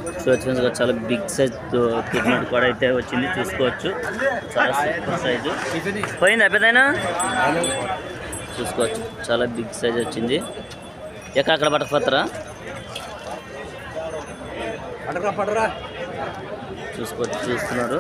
చూడొచ్చు ఫ్రెండ్స్ చాలా big size కిడ్నట్ కూడా అయితే వచ్చింది చూసుకోవచ్చు చాలా సూపర్ సైజు పోయింది అయిపోయిందైనా చూసుకోవచ్చు చాలా బిగ్ సైజ్ వచ్చింది ఎక్కడ అక్కడ పట్టకపోతారా పడరా పడరా చూసుకోవచ్చు చూస్తున్నారు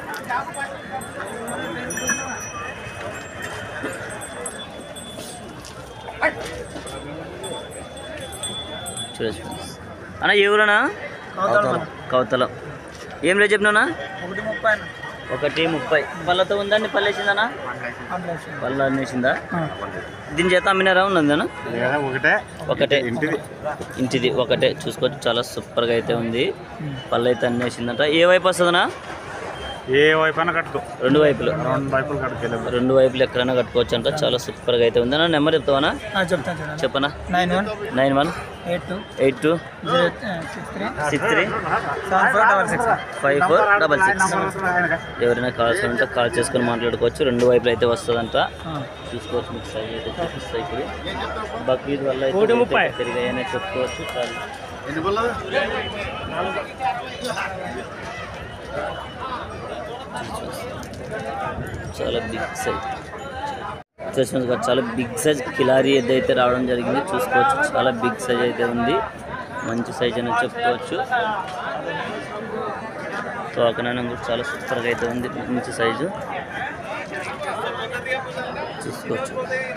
చూడొచ్చు ఫ్రెండ్స్ అన్న ఏ ఊరనా కౌతలం ఏం లేదు చెప్పినా ఒకటి ముప్పై ఒకటి ముప్పై పళ్ళతో ఉందండి పళ్ళు వేసిందనా పళ్ళు అన్నేసిందా దీని చేత అమ్మినారా ఉన్నదనా ఒకటే ఒకటే ఇంటిది ఇంటిది ఒకటే చూసుకోవచ్చు చాలా సూపర్గా అయితే ఉంది పళ్ళు అయితే అన్నేసిందంట ఏ వైపు వస్తుందనా ఏ వైపు కట్టుకో రెండు వైపులు రెండు వైపులు కట్టుకెళ్ళాము రెండు వైపులు ఎక్కడైనా కట్టుకోవచ్చు అంట చాలా సూపర్గా అయితే ఉంది అన్న నెంబర్ చెప్తావనా చెప్తాను చూడండి చెప్పనా nine one nine one eight two eight two zero six three six three seven four double six five four double six ఎవరైనా కావాల్సి ఉంటే కాల్ చేసుకొని మాట్లాడుకోవచ్చు రెండు వైపులు అయితే వస్తుందంట చూసుకోవచ్చు మీకు సైజ్ అయితే చూపిస్తాయి ఇప్పుడు బక్రీద్ వల్ల అయితే ఒకటి రేట్లు ముప్పై. అయితే పెరిగాయని చెప్పుకోవచ్చు చాలా చాలా బిగ్ సైజ్ చూసినారు కదా, చాలా బిగ్ సైజ్ కిలారీ ఏదైతే రావడం జరిగింది చూసుకోవచ్చు చాలా బిగ్ సైజ్ అయితే ఉంది మంచి సైజ్ అని చెప్పుకోవచ్చు తోకనైనా కూడా చాలా సూపర్గా అయితే ఉంది మంచి సైజు చూసుకోవచ్చు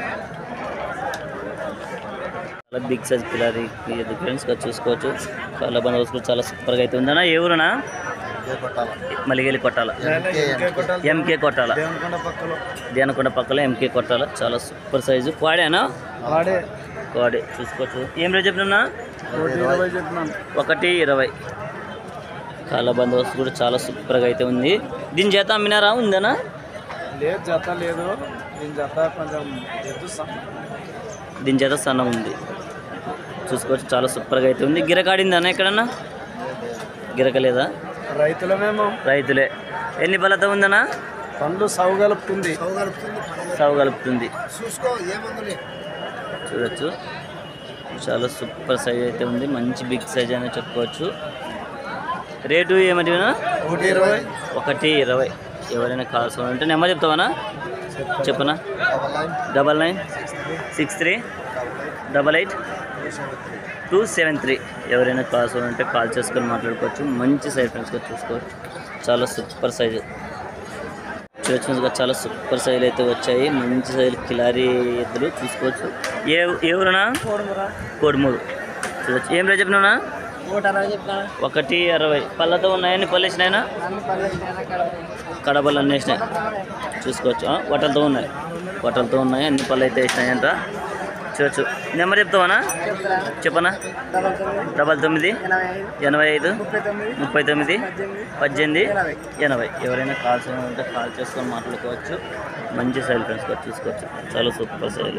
చాలా బిగ్ సైజ్ కిలారీ ఇది ఫ్రెండ్స్గా చూసుకోవచ్చు చాలా బందోబస్తు కూడా చాలా సూపర్గా అయితే ఉంది అన్న ఏ ఊరునా మలిగేలి కొట్టాల ఎంకే కొట్టాల దేవనకొండ పక్కలో దేనకొండ పక్కల ఎంకే కొట్టాల చాలా సూపర్ సైజు కోడేనా వాడే కోడే చూసుకోవచ్చు ఏం రేట్ చెప్పినా ఒకటి ఇరవై చెప్తున్నాను ఒకటి ఇరవై కాళ్ళ బందోబస్తు కూడా చాలా సూపర్గా అయితే ఉంది దీని చేత అమ్మినారా ఉందనా లేదు జత లేదు దీని జత కొంచెం ఎద్దు స- దీని చేత సన్నం ఉంది చూసుకోవచ్చు చాలా సూపర్గా అయితే ఉంది గిరకాడిందనా ఎక్కడన్నా గిరక లేదా రైతులమేమో రైతులే ఎన్ని బలత ఉందనా పండ్లు సౌ కలుపుతుంది సాగు కలుపుతుంది చూసుకో ఏమందులే చూడొచ్చు చాలా సూపర్ సైజ్ అయితే ఉంది మంచి బిగ్ సైజ్ అని చెప్పుకోవచ్చు రేటు ఏమంటున్నా ఒకటి ఇరవై ఒకటి ఇరవై ఎవరైనా కావాల్సి ఉంటే నెంబర్ చెప్తావనా చెప్పనా double nine six three double eight two seven three ఎవరైనా కావాల్సి ఉంటే కాల్ చేసుకొని మాట్లాడుకోవచ్చు మంచి సైజ్ ఫ్రెండ్స్గా చూసుకోవచ్చు చాలా సూపర్ సైజు చూడొచ్చు చాలా సూపర్ సైజులు అయితే వచ్చాయి మంచి సైజులు కిలారీ ఎద్దులు చూసుకోవచ్చు ఏ ఎవరునా కోడుమూరు చూడొచ్చు ఏం రేట్ చెప్పినా ఒకటి అరవై చెప్తాను ఒకటి అరవై పళ్ళతో ఉన్నాయని పళ్ళు వేసినాయినా కడపలు అన్నీ వేసినాయి చూసుకోవచ్చు ఆ, వట్టలతో ఉన్నాయి వట్టలతో ఉన్నాయి అన్ని పళ్ళు అయితే వేసినాయంట చూడొచ్చు నెంబర్ చెప్తావనా చెప్పనా డబల్ తొమ్మిది ఎనభై ఐదు ముప్పై తొమ్మిది పద్దెనిమిది ఎనభై ఎవరైనా కాల్స్ ఉంటే కాల్ చేసుకొని మాట్లాడుకోవచ్చు మంచి సైల్ ఫ్రెండ్స్ కూడా చూసుకోవచ్చు చాలా సూపర్ సైల్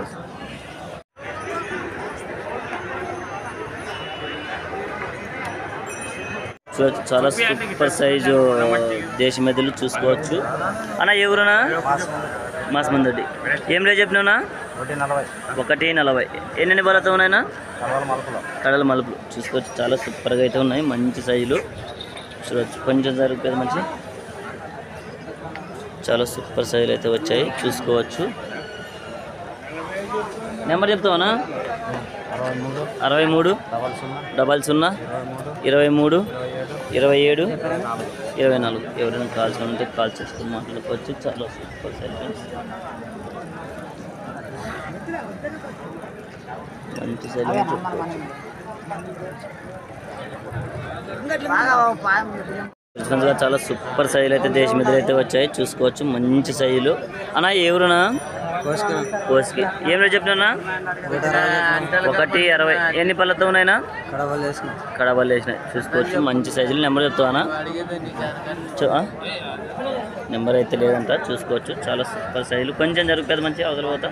సో చాలా సూపర్ సైజు దేశ మెదలు చూసుకోవచ్చు అన్న ఎవరునా మాసమందొడ్డి ఏం రేట్ చెప్పినా ఒకటి నలభై ఒకటి నలభై ఎన్ని బలతో ఉన్నాయినా కలవల మలుపులో కడల మలుపులు చూసుకోవచ్చు చాలా సూపర్గా అయితే ఉన్నాయి మంచి సైజులు చూడవచ్చు కొంచెం జరుగుతుంది మంచి చాలా సూపర్ సైజులు అయితే వచ్చాయి చూసుకోవచ్చు నెంబర్ చెప్తావనా అరవై మూడు అరవై మూడు డబల్ సున్నా డబల్ సున్నా ఇరవై మూడు ఇరవై మూడు ఇరవై ఏడు ఇరవై ఏడు నాలుగు ఇరవై నాలుగు ఎవరైనా కాల్స్ ఉంటే కాల్ చేసుకొని మాట్లాడుకోవచ్చు చాలా సూపర్ సైజ్ ఫ్రెండ్స్ మంచి సైజ్ అని చెప్పుకోవచ్చు చూసినందుగా చాలా సూపర్ సైజులు అయితే దేశం మీద అయితే వచ్చాయి చూసుకోవచ్చు మంచి సైజులు అన్న ఎవరునా కోసుకి ఏం రేట్ చెప్పినా ఒకటి అరవై ఎన్ని పళ్ళతో ఉన్నాయినా కడవలు వేసిన కడవలు వేసినాయి చూసుకోవచ్చు మంచి సైజులు నెంబర్ చెప్తావా చూ- ఆ? నెంబర్ అయితే లేదంట చూసుకోవచ్చు చాలా సూపర్ సైజులు కొంచెం జరుగుతుంది మంచిగా అవతల పోతా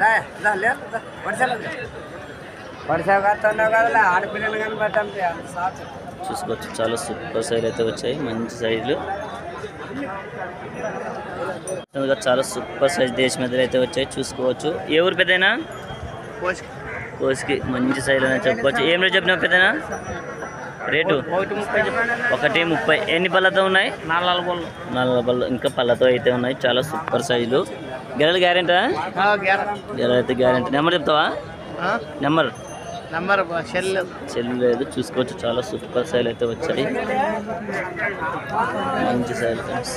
పడిసా కడుతున్నావు కదా ఆడపిల్లలు కానీ పెట్టండి చూసుకోవచ్చు చాలా సూపర్ సైజులు అయితే వచ్చాయి మంచి సైజులు చూసినందుగా చాలా సూపర్ సైజ్ దేశ మెదలు అయితే వచ్చాయి చూసుకోవచ్చు ఏ ఊరు పెద్దయినా కోసికి మంచి సైజులు అని చెప్పుకోవచ్చు ఏం రేట్ చెప్పినా పెద్దనా రేటు ఒకటి ముప్పై చెప్పండి ఒకటి ముప్పై ఎన్ని పళ్ళతో ఉన్నాయి నాలుగు బళ్ళు నాలుగు పళ్ళు ఇంకా పళ్ళతో అయితే ఉన్నాయి చాలా సూపర్ సైజులు గెలలు గ్యారెంటా గెలలు అయితే గ్యారెంటీ నెంబర్ చెప్తావా నెంబర్ నంబర్ సెల్ చెల్లు లేదు చూసుకోవచ్చు చాలా సూపర్ సైజులు అయితే వచ్చాయి మంచి సైజు ఫ్రెండ్స్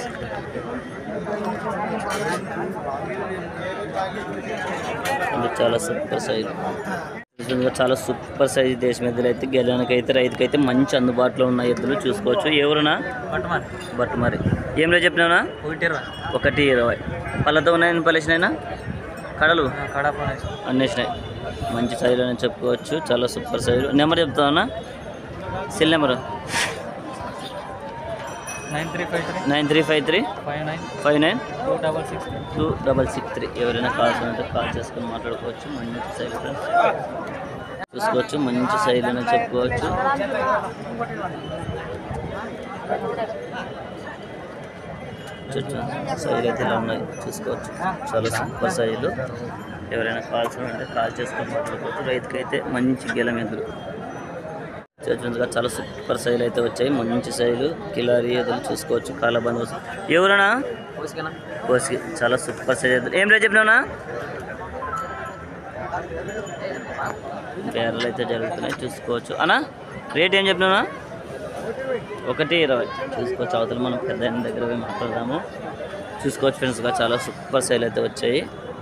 ఇది చాలా సూపర్ సైజు నిజంగా చాలా సూపర్ సైజ్ దేశం ఎద్దులు అయితే గెలడానికి అయితే రైతుకి అయితే మంచి అందుబాటులో ఉన్న ఎద్దులు చూసుకోవచ్చు ఎవరునా బట్ మరి ఏం రేపు చెప్పినావునా ఒకటి ఇరవై ఒకటి ఇరవై పళ్ళతో ఉన్నాయని పలేసినాయినా కడలు కడప అన్నేసినాయి మంచి సైజులు అని చెప్పుకోవచ్చు చాలా సూపర్ సైజులు నెంబర్ చెప్తావన్నా cell number nine three five three nine three five three five nine five nine two double six two double six three ఎవరైనా కాల్స్ ఉంటే కాల్ చేసుకొని మాట్లాడుకోవచ్చు మంచి సైజు ఫ్రెండ్స్ చూసుకోవచ్చు మంచి సైజులు అని చెప్పుకోవచ్చు చూడొచ్చు సైజులు అయితే ఇలా ఉన్నాయి చూసుకోవచ్చు చాలా సూపర్ సైజులు ఎవరైనా కాల్స్ ఉంటే కాల్ చేసుకొని మాట్లాడుకోవచ్చు రైతుకి అయితే మంచి గెలం ఎదురు చూడొచ్చు చాలా సూపర్ సైజులు అయితే వచ్చాయి మంచి సైజులు కిలారీ ఎదురు చూసుకోవచ్చు కాల బందోబస్తు ఎవరైనా కోసి చాలా సూపర్ సైజ్ ఎద్దులు ఏం రేట్ చెప్పినావునా బేరలు అయితే జరుగుతున్నాయి చూసుకోవచ్చు అన్నా రేట్ ఏం చెప్పినావునా ఒకటి ఇరవై చూసుకోవచ్చు అవతల మనం పెద్ద ఆయన దగ్గర పోయి మాట్లాడదాము చూసుకోవచ్చు ఫ్రెండ్స్గా చాలా సూపర్ సైజ్ అయితే వచ్చాయి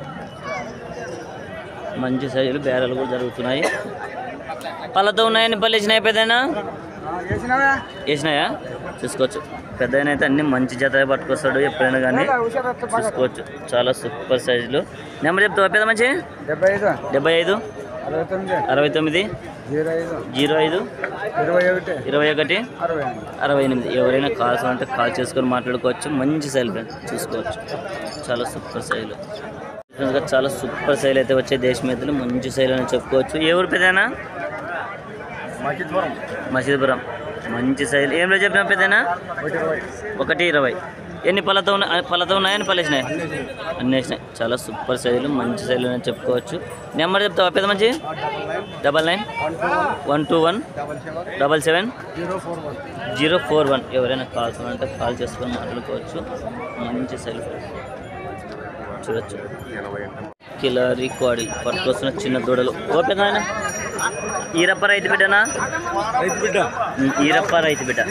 మంచి సైజులు బేరాలు కూడా జరుగుతున్నాయి పళ్ళతో ఉన్నాయని పళ్ళు వేసినాయి పెద్దయినా వేసినాయా చూసుకోవచ్చు పెద్ద అయితే అన్ని మంచి జత పట్టుకొస్తాడు ఎప్పుడైనా కానీ చూసుకోవచ్చు చాలా సూపర్ సైజులు నెంబర్ చెప్తావా పెద్ద మంచి డెబ్బై ఐదు డెబ్బై ఐదు అరవై తొమ్మిది అరవై తొమ్మిది జీరో ఐదు జీరో ఐదు ఇరవై ఒకటి ఇరవై ఒకటి అరవై ఎనిమిది అరవై ఎనిమిది ఎవరైనా కాల్స్ అంటే కాల్ చేసుకొని మాట్లాడుకోవచ్చు మంచి సైజులు ఫ్రెండ్స్ చూసుకోవచ్చు చాలా సూపర్ సైజులు ఫ్రెండ్స్గా చాలా సూపర్ సైజులు అయితే వచ్చే దేశమేతలు మంచి సైజులు అని చెప్పుకోవచ్చు ఏ ఊరు పెద్దనా మకిద్వరం మసీదుపురం మంచి సైజులు ఏం రోజు చెప్పినా పెద్దనా ఒకటి ఇరవై ఒకటి ఇరవై ఎన్ని పళ్ళతో ఉన్నాయి పళ్ళతో ఉన్నాయని పళ్ళేసినాయి అన్నీ వేసినాయి చాలా సూపర్ సైజులు మంచి సైజులు అని చెప్పుకోవచ్చు నెంబర్ చెప్తావా పెద్ద మంచి double nine one two one one two one double seven double seven zero four one zero four one ఎవరైనా కాల్స్ అంటే కాల్ చేసుకొని మాట్లాడుకోవచ్చు మంచి సైజు చూడొచ్చు కిలారి కోడి పట్టుకొస్తున్న చిన్న దూడలు ఓపెన్ ఆయన ఈరప్ప రైతు బిడ్డనా రైతు బిడ్డ ఉమ్, ఈరప్ప రైతు బిడ్డ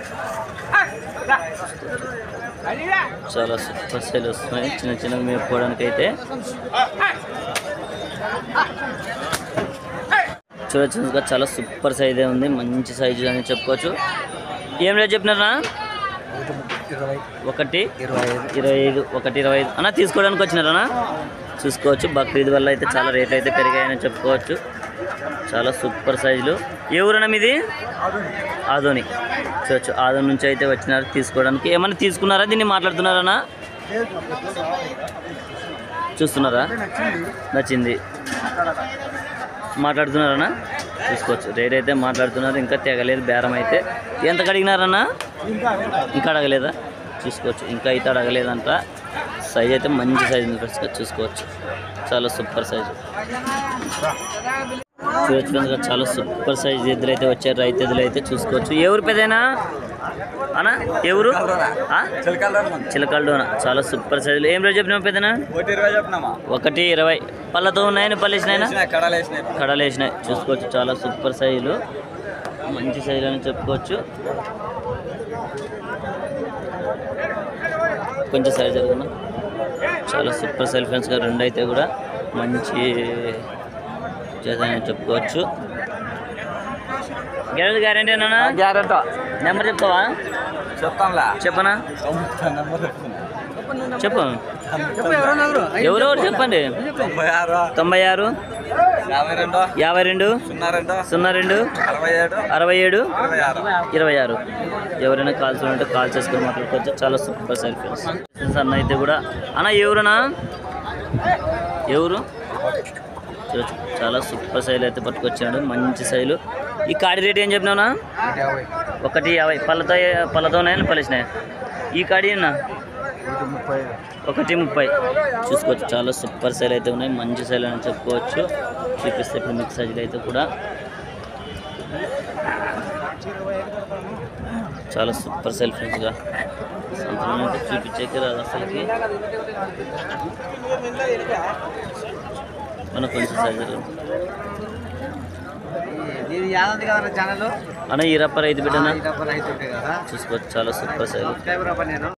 చాలా సూపర్ సైజులు వస్తున్నాయి చిన్న చిన్నవి మేపుకోవడానికి అయితే చూడొచ్చు ఇంకా చాలా సూపర్ సైజే ఉంది మంచి సైజు అని చెప్పుకోవచ్చు ఏం రేట్ చెప్పినారా ఇరవై ఒకటి ఇరవై ఐదు ఇరవై ఐదు ఒకటి ఇరవై ఐదు అన్న తీసుకోవడానికి వచ్చినారనా చూసుకోవచ్చు బక్రీద్ వల్ల అయితే చాలా రేట్లు అయితే పెరిగాయని చెప్పుకోవచ్చు చాలా సూపర్ సైజులు ఏ ఊరన్నా మీది ఆదోని చూడొచ్చు ఆదోని నుంచి అయితే వచ్చినారు తీసుకోవడానికి ఏమన్నా తీసుకున్నారా దీన్ని మాట్లాడుతున్నారనా చూస్తున్నారా నచ్చింది మాట్లాడుతున్నారన్నా చూసుకోవచ్చు రేట్ అయితే మాట్లాడుతున్నారు ఇంకా తెగలేదు బేరం అయితే ఎంత అడిగినారన్నా ఇంకా అడగలేదా చూసుకోవచ్చు ఇంకా అయితే అడగలేదంట సైజ్ అయితే మంచి సైజ్ ఉంది ఫ్రెండ్స్ చూసుకోవచ్చు చాలా సూపర్ సైజ్ చూడొచ్చు ఫ్రెండ్స్ చాలా సూపర్ సైజ్ ఎద్దులు అయితే వచ్చారు రైతు ఎద్దులు అయితే చూసుకోవచ్చు ఎవరు పెదైనా అనా ఎవరు ఆ? చిలకల్డోన చాలా సూపర్ సైజులు ఏం రోజు చెప్పినావు పెద్దనా ఒకటి ఇరవై చెప్పినామా ఒకటి ఇరవై పళ్ళతో ఉన్నాయని పళ్ళేసినాయినా కడాలు వేసినాయి కడలు వేసినాయి చూసుకోవచ్చు చాలా సూపర్ సైజులు మంచి సైజులు అని చెప్పుకోవచ్చు కొంచెం సైజ్ జరుగుతున్నా చాలా సూపర్ సైజ్ ఫ్రెండ్స్గా రెండు అయితే కూడా మంచి చేశానని చెప్పుకోవచ్చు గ్యారెంటీ గ్యారెంటీ అన్నా గ్యారెంటీ నెంబర్ చెప్తావా చెప్తాంలా చెప్పనా నెంబర్ చెప్పు ఎవరెవరు చెప్పండి తొంభై ఆరు తొంభై ఆరు యాభై రెండు యాభై రెండు సున్నా రెండు సున్నా రెండు అరవై ఏడు అరవై ఏడు ఇరవై ఆరు ఇరవై ఆరు ఎవరైనా కాల్స్ ఉంటే కాల్ చేసుకొని మాట్లాడుకోవచ్చు చాలా సూపర్ సైడ్ ఫ్రెండ్స్ అన్న అయితే కూడా అన్న ఎవరునా ఎవరు చూడొచ్చు చాలా సూపర్ సైజులు అయితే పట్టుకొచ్చాడు మంచి సైజులు ఈ కాడి రేట్ ఏం చెప్పినావునా యాభై ఒకటి యాభై పళ్ళతో పళ్ళతోనే పలిసినాయి ఈ కాడి అన్న ఒకటి ముప్పై ఒకటి ముప్పై చూసుకోవచ్చు చాలా సూపర్ సైజ్ అయితే ఉన్నాయి మంచి సైజ్ అని చెప్పుకోవచ్చు చూపిస్తే ఇప్పుడు మిక్స్ సైజులు అయితే కూడా చాలా సూపర్ సెల్ ఫ్రెండ్స్గా సంతలో అయితే చూపించేకి రాదు అసలుకి మన కొంచెం సైజు ఇది యాదంది కదా ఛానల్ అన్న ఈ రప్ప రైతు బిడ్డనా రైతు కదా చూసుకోవచ్చు చాలా సూపర్ సైజ్ సబ్స్క్రైబర్ అవ్వ నేను